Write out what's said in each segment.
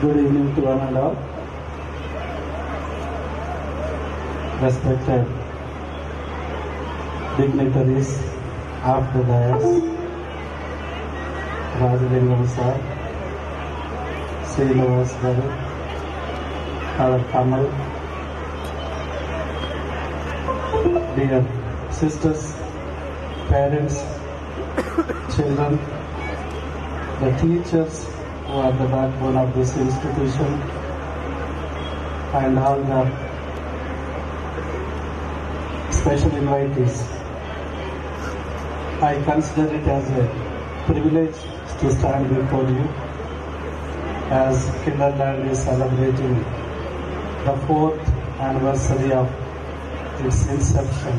Good evening to one and all. Respected dignitaries of the dais, Rajalingam sir, Srinivas garu, our Kamal, dear sisters, parents, children, the teachers who are the backbone of this institution, and all the special invitees. I consider it as a privilege to stand before you as Kinderland is celebrating the fourth anniversary of its inception.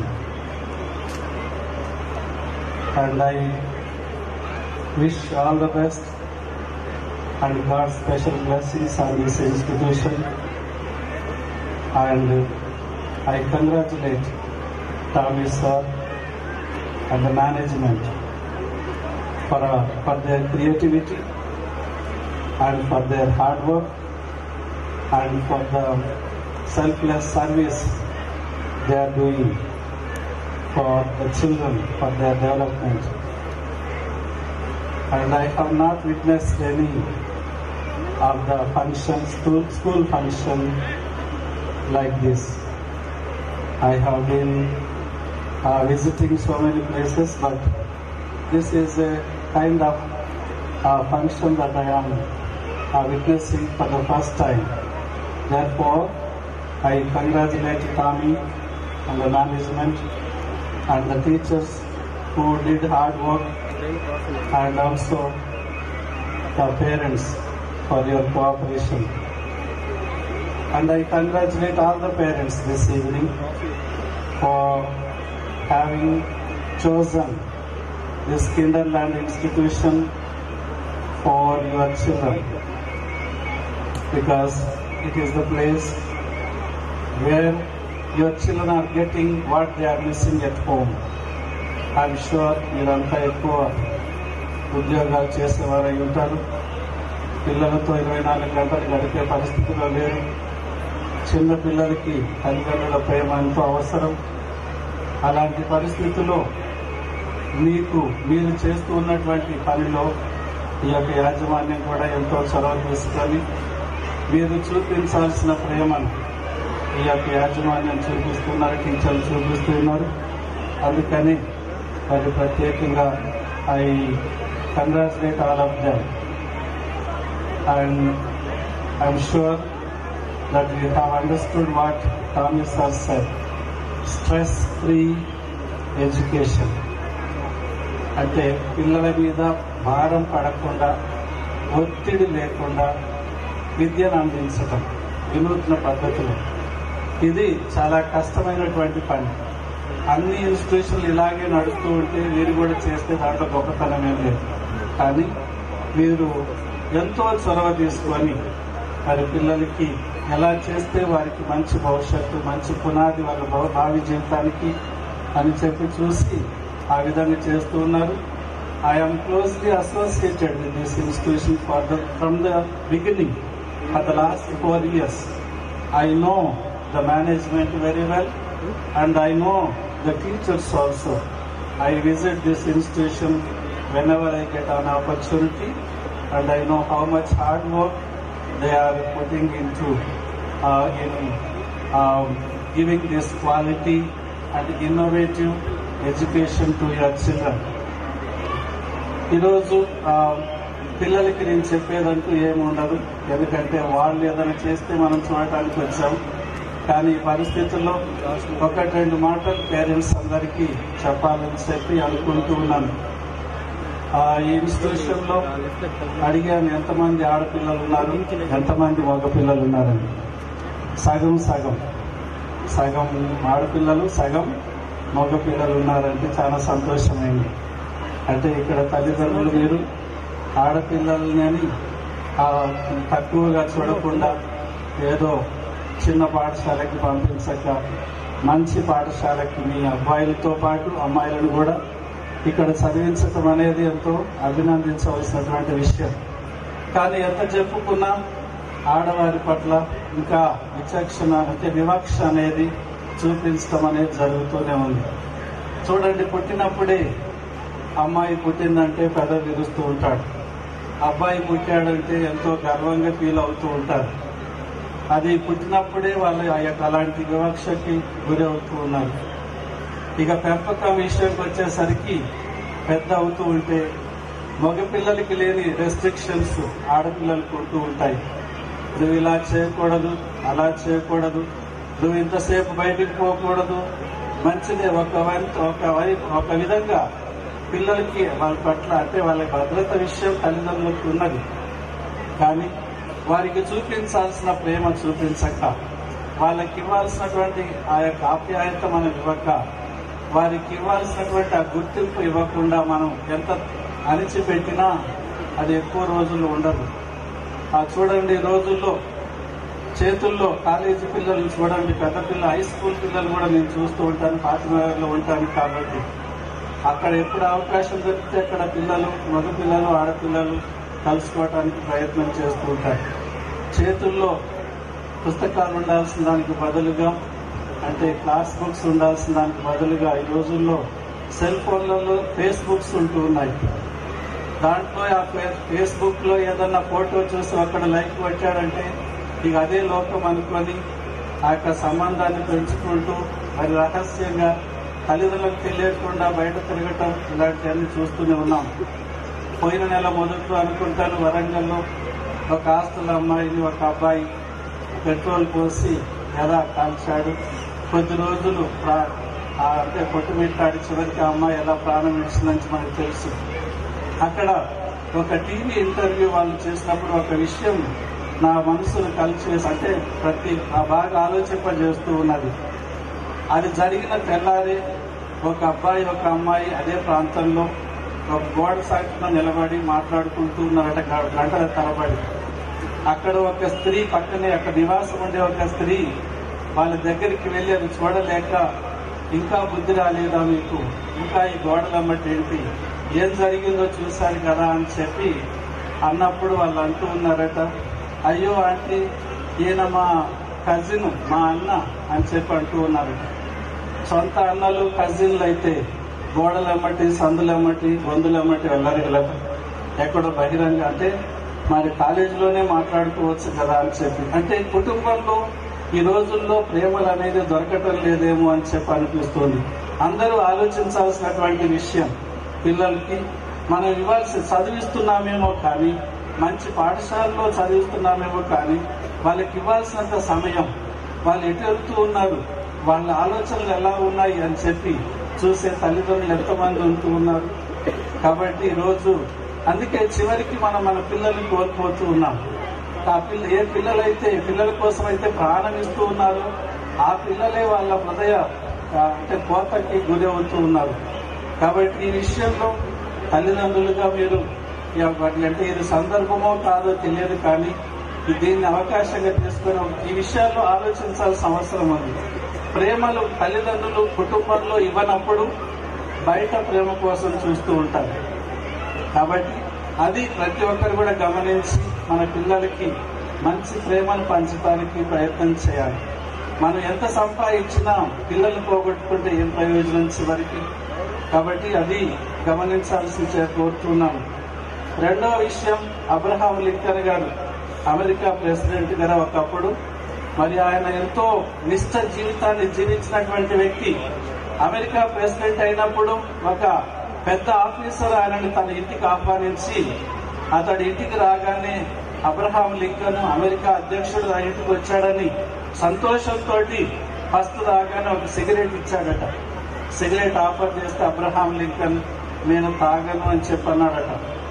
And I wish all the best and God's special blessings on this institution. And I congratulate Tommy sir and the management for, uh, for their creativity and for their hard work and for the selfless service they are doing for the children, for their development. And I have not witnessed any of the functions, school, school function like this. I have been uh, visiting so many places, but this is a kind of uh, function that I am uh, witnessing for the first time. Therefore, I congratulate Tommy and the management and the teachers who did hard work and also the parents for your cooperation. And I congratulate all the parents this evening for having chosen this Kinderland institution for your children because it is the place where your children are getting what they are missing at home. I'm sure మీరంతా ఎక్కువ ఉద్యోగాలు చేసేవారై ఉంటారు పిల్లలతో ఇరవై నాలుగు గంటలు గడిపే పరిస్థితిలో లేరు చిన్న పిల్లలకి తల్లిదండ్రుల ప్రేమ ఎంతో అవసరం అలాంటి పరిస్థితుల్లో మీకు మీరు చేస్తూ ఉన్నటువంటి పనిలో ఈ యొక్క యాజమాన్యం కూడా ఎంతో చొరవ తీసుకొని మీరు చూపించాల్సిన ప్రేమను ఈ యొక్క యాజమాన్యం చూపిస్తున్నారు టీచర్లు చూపిస్తున్నారు అందుకని మరి ప్రత్యేకంగా I congratulate all of them and I'm sure that you have understood what టామిస్ are said stress free education అంటే పిల్లల మీద భారం పడకుండా ఒత్తిడి లేకుండా విద్యను అందించటం వినూత్న పద్ధతిలో ఇది చాలా కష్టమైనటువంటి పని అన్ని ఇన్స్టిట్యూషన్లు ఇలాగే నడుస్తూ ఉంటే వీరు కూడా చేస్తే దాంట్లో గొప్పతనం ఏం లేదు కానీ వీరు ఎంతో చొరవ తీసుకొని మరి పిల్లలకి ఎలా చేస్తే వారికి మంచి భవిష్యత్తు మంచి పునాది వాళ్ళ భవ- భావి జీవితానికి అని చెప్పి చూసి ఆ విధంగా చేస్తూ ఉన్నారు I'm closely associated with this institution for the from the beginning for the last four years I know the management very well and I know the teachers also. I visit this institution whenever I get an opportunity and I know how much hard work they are putting into uh, in um, giving this quality and innovative education to your children. ఈరోజు ఆ, పిల్లలకి నేను చెప్పేదంటూ ఏమి ఉండదు ఎందుకంటే వాళ్ళు ఏదైనా చేస్తే మనం చూడటానికి వచ్చాం కానీ ఈ పరిస్థితుల్లో ఒకటి రెండు మాటలు పేరెంట్స్ అందరికీ చెప్పాలని చెప్పి అనుకుంటూ ఉన్నాను ఆ, ఈ ఇన్స్టిట్యూషన్ లో అడిగాను ఎంతమంది ఆడపిల్లలు ఉన్నారు ఎంతమంది మగపిల్లలు ఉన్నారని సగం సగం సగం ఆడపిల్లలు సగం మగపిల్లలు ఉన్నారంటే చాలా సంతోషమైంది అంటే ఇక్కడ తల్లిదండ్రులు మీరు ఆడపిల్లల్ని అని ఆ, తక్కువగా చూడకుండా ఏదో చిన్న పాఠశాలకి పంపించక మంచి పాఠశాలకి మీ అబ్బాయిలతో పాటు అమ్మాయిలను కూడా ఇక్కడ చదివించటం అనేది ఎంతో అభినందించవలసినటువంటి విషయం కానీ ఎంత చెప్పుకున్నా ఆడవారి పట్ల ఇంకా విచక్షణ అంటే వివక్ష అనేది చూపించడం అనేది జరుగుతూనే ఉంది చూడండి పుట్టినప్పుడే అమ్మాయి పుట్టిందంటే పెద విరుస్తూ ఉంటాడు అబ్బాయి పుట్టాడంటే ఎంతో గర్వంగా ఫీల్ అవుతూ ఉంటారు అది పుట్టినప్పుడే వాళ్ళు ఆ యొక్క అలాంటి వివక్షకి గురి అవుతూ ఉన్నారు ఇక పెంపకం విషయానికి వచ్చేసరికి పెద్ద అవుతూ ఉంటే మగపిల్లలకి లేని రెస్ట్రిక్షన్స్ ఆడపిల్లలకు ఉంటూ ఉంటాయి నువ్వు ఇలా చేయకూడదు అలా చేయకూడదు నువ్వు ఇంతసేపు బయటికి పోకూడదు మంచిదే ఒక వై- ఒక వై- ఒక విధంగా పిల్లలకి వాళ్ళ పట్ల అంటే వాళ్ళ భద్రత విషయం తల్లిదండ్రులకు ఉన్నది కానీ వారికి చూపించాల్సిన ప్రేమ చూపించక వాళ్ళకి ఇవ్వాల్సినటువంటి ఆ యొక్క ఆప్యాయత మనం ఇవ్వక వారికి ఇవ్వాల్సినటువంటి ఆ గుర్తింపు ఇవ్వకుండా మనం ఎంత అణిచిపెట్టినా అది ఎక్కువ రోజులు ఉండదు ఆ చూడండి ఈ రోజుల్లో చేతుల్లో కాలేజీ పిల్లల్ని చూడండి పెద్ద పిల్ల హై స్కూల్ పిల్లలు కూడా నేను చూస్తూ ఉంటాను ఫాతినగర్లో ఉంటాను కాబట్టి అక్కడ ఎప్పుడు అవకాశం దొరికితే అక్కడ పిల్లలు మగ పిల్లలు ఆడపిల్లలు కలుసుకోవడానికి ప్రయత్నం చేస్తూ ఉంటారు చేతుల్లో పుస్తకాలు ఉండాల్సిన దానికి బదులుగా అంటే క్లాస్ బుక్స్ ఉండాల్సిన దానికి బదులుగా ఈ రోజుల్లో సెల్ ఫోన్లలో ఫేస్బుక్స్ ఉంటూ ఉన్నాయి దాంట్లో ఆ ఫే- ఫేస్బుక్ లో ఏదన్నా ఫోటో చూసి అక్కడ లైక్ వచ్చాడంటే ఇక అదే లోకం అనుకొని ఆ యొక్క సంబంధాన్ని పెంచుకుంటూ మరి రహస్యంగా తల్లిదండ్రులకు తెలియకుండా బయట తిరగటం ఇలాంటివన్నీ చూస్తూనే ఉన్నాం పోయిన నెల మొదట్లో అనుకుంటాను వరంగల్లో ఒక ఆస్తుల అమ్మాయిని ఒక అబ్బాయి పెట్రోల్ పోసి ఎలా కాల్చాడు కొద్ది రోజులు ప్రా- ఆ అంటే కొట్టుమిట్టాడి చివరికి ఆ అమ్మాయి ఎలా ప్రాణం ఇచ్చిందని మనకు తెలుసు అక్కడ ఒక టీవీ ఇంటర్వ్యూ వాళ్ళు చేసినప్పుడు ఒక విషయం నా మనసును కలిచేసి అంటే ప్రతి ఆ బాగా ఆలోచింపజేస్తూ ఉన్నది అది జరిగిన తెల్లారి ఒక అబ్బాయి ఒక అమ్మాయి అదే ప్రాంతంలో ఒక గోడ సాటున నిలబడి మాట్లాడుకుంటూ ఉన్నారట గ- గంటల తరబడి అక్కడ ఒక స్త్రీ పక్కనే అక్కడ నివాసం ఉండే ఒక స్త్రీ వాళ్ళ దగ్గరికి వెళ్ళి అది చూడలేక ఇంకా బుద్ధి రాలేదా మీకు ఇంకా ఈ గోడలమ్మటి ఏంటి ఏం జరిగిందో చూశారు కదా అని చెప్పి అన్నప్పుడు వాళ్ళు అంటూ ఉన్నారట అయ్యో ఆంటీ ఈయన మా కజిన్ మా అన్న అని చెప్పి అంటూ ఉన్నారట సొంత అన్నలు కజిన్లు అయితే గోడలమ్మటి సందులమ్మటి గొంతులమ్మటి వెళ్ళరు ఎక్కడో బహిరంగ అంటే మరి కాలేజీలోనే మాట్లాడుకోవచ్చు కదా అని చెప్పి అంటే కుటుంబంలో ఈ రోజుల్లో ప్రేమలు అనేది దొరకటం లేదేమో అని చెప్పి అనిపిస్తుంది అందరూ ఆలోచించాల్సినటువంటి విషయం పిల్లలకి మనం ఇవ్వాల్సి చదివిస్తున్నామేమో కానీ మంచి పాఠశాలలో చదివిస్తున్నామేమో కానీ వాళ్ళకి ఇవ్వాల్సినంత సమయం వాళ్ళు ఎటు వెళ్తూ ఉన్నారు వాళ్ళ ఆలోచనలు ఎలా ఉన్నాయి అని చెప్పి చూసే తల్లిదండ్రులు ఎంతమంది ఉంటూ ఉన్నారు కాబట్టి ఈరోజు అందుకే చివరికి మనం మన పిల్లల్ని కోల్పోతూ ఉన్నాం ఆ పిల్ల ఏ పిల్లలైతే పిల్లల కోసం అయితే ప్రాణం ఇస్తూ ఉన్నారో ఆ పిల్లలే వాళ్ళ హృదయ ఆ, అంటే కోతకి గురి అవుతూ ఉన్నారు కాబట్టి ఈ విషయంలో తల్లిదండ్రులుగా మీరు ఇక వాటి అంటే ఇది సందర్భమో కాదో తెలియదు కానీ ఈ- దీన్ని అవకాశంగా తీసుకొని ఈ విషయాల్లో ఆలోచించాల్సిన అవసరం ఉంది ప్రేమలు తల్లిదండ్రులు కుటుంబంలో ఇవ్వనప్పుడు బయట ప్రేమ కోసం చూస్తూ ఉంటారు కాబట్టి అది ప్రతి ఒక్కరు కూడా గమనించి మన పిల్లలకి మంచి ప్రేమను పంచడానికి ప్రయత్నం చేయాలి మనం ఎంత సంపాదించినా పిల్లల్ని పోగొట్టుకుంటే ఏం ప్రయోజనం చివరికి కాబట్టి అది గమనించాల్సి చే- కోరుతున్నాను రెండవ విషయం అబ్రహాం లింకన్ గారు అమెరికా ప్రెసిడెంట్ గారు ఒకప్పుడు మరి ఆయన ఎంతో నిష్ఠ జీవితాన్ని జీవించినటువంటి వ్యక్తి అమెరికా ప్రెసిడెంట్ అయినప్పుడు ఒక పెద్ద ఆఫీసర్ ఆయనని తన ఇంటికి ఆహ్వానించి అతడి ఇంటికి రాగానే అబ్రహాం లింకన్ అమెరికా అధ్యక్షుడు ఆ ఇంటికి వచ్చాడని సంతోషంతో ఫస్ట్ రాగానే ఒక సిగరెట్ ఇచ్చాడట సిగరెట్ ఆఫర్ చేస్తే అబ్రహాం లింకన్ నేను తాగను అని చెప్పన్నాడట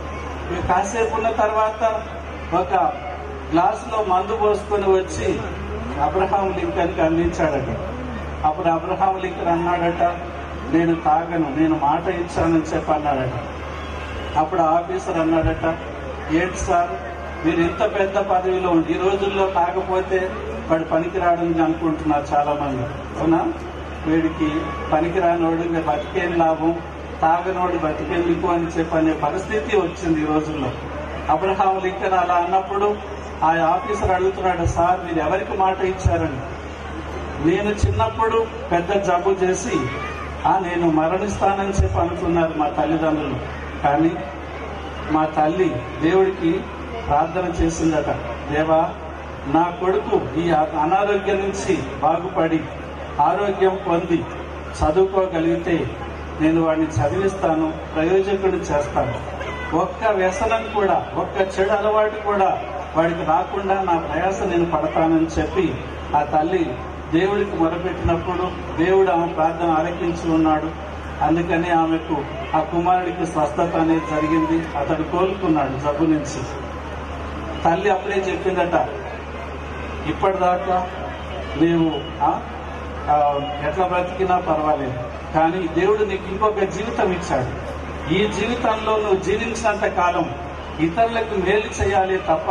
ఇక కాసేపు ఉన్న తర్వాత ఒక గ్లాసులో మందు పోసుకొని వచ్చి అబ్రహాం లింకన్ కి అందించాడట అప్పుడు అబ్రహాం లింకన్ అన్నాడట నేను తాగను నేను మాట ఇచ్చానని చెప్పి అన్నాడట అప్పుడు ఆఫీసర్ అన్నాడట ఏంటి సార్ మీరు ఇంత పెద్ద పదవిలో ఉండి ఈ రోజుల్లో తాగపోతే వాడు పనికిరాడని అనుకుంటున్నారు చాలా మంది అవునా వీడికి పనికిరానోడు ఇంకా బతికేం లాభం తాగనోడు బతికెందుకు అని చెప్పి అనే పరిస్థితి వచ్చింది ఈ రోజుల్లో అబ్రహాం లింకన్ అలా అన్నప్పుడు ఆ ఆఫీసర్ అడుగుతున్నాడు సార్ మీరు ఎవరికి మాట ఇచ్చారని నేను చిన్నప్పుడు పెద్ద జబ్బు చేసి ఆ నేను మరణిస్తానని చెప్పి అనుకున్నారు మా తల్లిదండ్రులు కానీ మా తల్లి దేవుడికి ప్రార్థన చేసిందట దేవా నా కొడుకు ఈ అనారోగ్యం నుంచి బాగుపడి ఆరోగ్యం పొంది చదువుకోగలిగితే నేను వాడిని చదివిస్తాను ప్రయోజకుడిని చేస్తాను ఒక్క వ్యసనం కూడా ఒక్క చెడు అలవాటు కూడా వాడికి రాకుండా నా ప్రయాస నేను పడతానని చెప్పి ఆ తల్లి దేవుడికి మొరపెట్టినప్పుడు దేవుడు ఆమె ప్రార్థన ఆలకించి ఉన్నాడు అందుకని ఆమెకు ఆ కుమారుడికి స్వస్థత అనేది జరిగింది అతడు కోలుకున్నాడు జబ్బు నుంచి తల్లి అప్పుడే చెప్పిందట ఇప్పటిదాకా నీవు ఆ, ఆ, ఎట్లా బ్రతికినా పర్వాలేదు కానీ దేవుడు నీకు ఇంకొక జీవితం ఇచ్చాడు ఈ జీవితంలో నువ్వు జీవించినంత కాలం ఇతరులకు మేలు చేయాలి తప్ప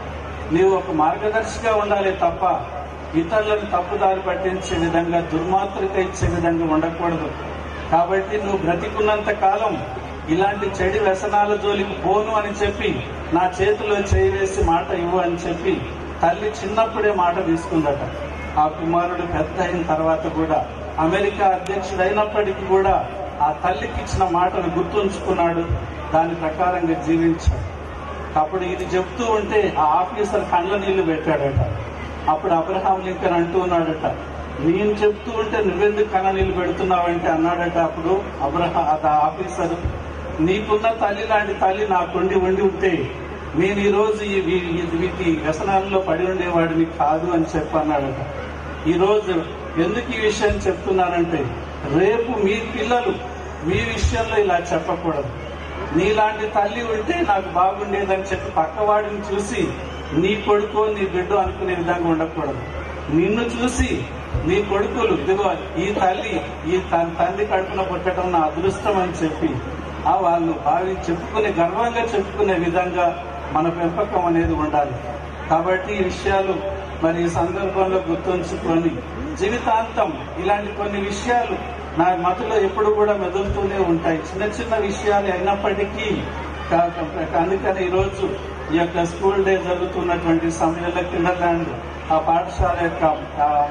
నీవు ఒక మార్గదర్శిగా ఉండాలి తప్ప ఇతరులను తప్పుదారి పట్టించే విధంగా దుర్మాతృక ఇచ్చే విధంగా ఉండకూడదు కాబట్టి నువ్వు బ్రతికున్నంత కాలం ఇలాంటి చెడు వ్యసనాల జోలికి పోను అని చెప్పి నా చేతిలో చేయి వేసి మాట ఇవ్వు అని చెప్పి తల్లి చిన్నప్పుడే మాట తీసుకుందట ఆ కుమారుడు పెద్ద అయిన తర్వాత కూడా అమెరికా అధ్యక్షుడైనప్పటికీ కూడా ఆ తల్లికి ఇచ్చిన మాటను గుర్తుంచుకున్నాడు దాని ప్రకారంగా జీవించాడు అప్పుడు ఇది చెప్తూ ఉంటే ఆ ఆఫీసర్ కండ్ల నీళ్లు పెట్టాడట అప్పుడు అబ్రహాం లింకన్ అంటూ ఉన్నాడట నేను చెప్తూ ఉంటే నువ్వెందుకు కన్న నీళ్లు పెడుతున్నావంటే అన్నాడట అప్పుడు అబ్రహా ఆ ఆఫీసర్ నీకున్న తల్లి లాంటి తల్లి నాకుండి ఉండి ఉంటే నేను ఈ రోజు ఈ వీ- ఈ- వీటి వ్యసనాల్లో పడి ఉండేవాడిని కాదు అని చెప్పి అన్నాడట ఈ రోజు ఎందుకు ఈ విషయం చెప్తున్నానంటే రేపు మీ పిల్లలు మీ విషయంలో ఇలా చెప్పకూడదు నీలాంటి తల్లి ఉంటే నాకు బాగుండేదని చెప్పి పక్కవాడిని చూసి నీ కొడుకో నీ బిడ్డో అనుకునే విధంగా ఉండకూడదు నిన్ను చూసి నీ కొడుకులు ఇదిగో ఈ తల్లి ఈ తన తండ్రి కడుపున పుట్టడం నా అదృష్టం అని చెప్పి ఆ వాళ్ళు భావి చెప్పుకునే గర్వంగా చెప్పుకునే విధంగా మన పెంపకం అనేది ఉండాలి కాబట్టి ఈ విషయాలు మరి ఈ సందర్భంలో గుర్తుంచుకొని జీవితాంతం ఇలాంటి కొన్ని విషయాలు నా మతిలో ఎప్పుడు కూడా మెదులుతూనే ఉంటాయి చిన్న చిన్న విషయాలు అయినప్పటికీ కా- కా- అందుకని ఈరోజు ఈ యొక్క స్కూల్ డే జరుగుతున్నటువంటి సమయంలో కిండర్లాండ్ ఆ పాఠశాల యొక్క ఆ-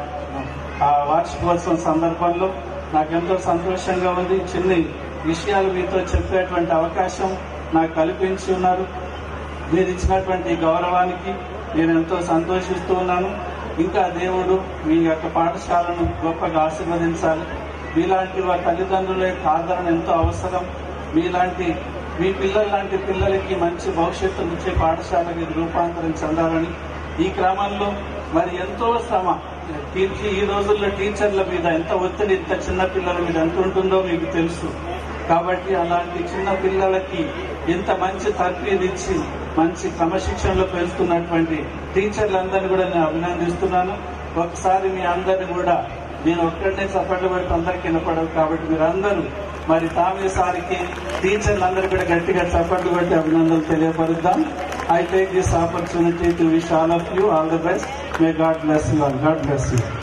ఆ వార్షికోత్సవం సందర్భంలో నాకెంతో సంతోషంగా ఉంది చిన్న విషయాలు మీతో చెప్పేటువంటి అవకాశం నాకు కల్పించి ఉన్నారు మీరు ఇచ్చినటువంటి గౌరవానికి నేను ఎంతో సంతోషిస్తూ ఉన్నాను ఇంకా దేవుడు మీ యొక్క పాఠశాలను గొప్పగా ఆశీర్వదించాలి మీలాంటి వారి తల్లిదండ్రుల యొక్క ఆదరణ ఎంతో అవసరం మీలాంటి మీ పిల్లల లాంటి పిల్లలకి మంచి భవిష్యత్తునిచ్చే పాఠశాలకి ఇది రూపాంతరం చెందాలని ఈ క్రమంలో మరి ఎంతో శ్రమ టీచీ ఈ రోజుల్లో టీచర్ల మీద ఎంత ఒత్తిడి ఇంత చిన్న పిల్లల మీద ఎంత ఉంటుందో మీకు తెలుసు కాబట్టి అలాంటి చిన్న పిల్లలకి ఇంత మంచి తర్ఫీదు ఇచ్చి మంచి క్రమశిక్షణలో పెంచుతున్నటువంటి టీచర్లందరినీ కూడా నేను అభినందిస్తున్నాను ఒకసారి మీ అందరిని కూడా నేను ఒక్కటే చప్పట్లు పెడితే అందరికి వినపడదు కాబట్టి మీరందరూ మరి తామే సారికి టీచర్లందరూ కూడా గట్టిగా చప్పట్లు పెట్టి అభినందనలు తెలియపరుద్దాం I take this opportunity to wish all of you all the best may God bless you all God bless you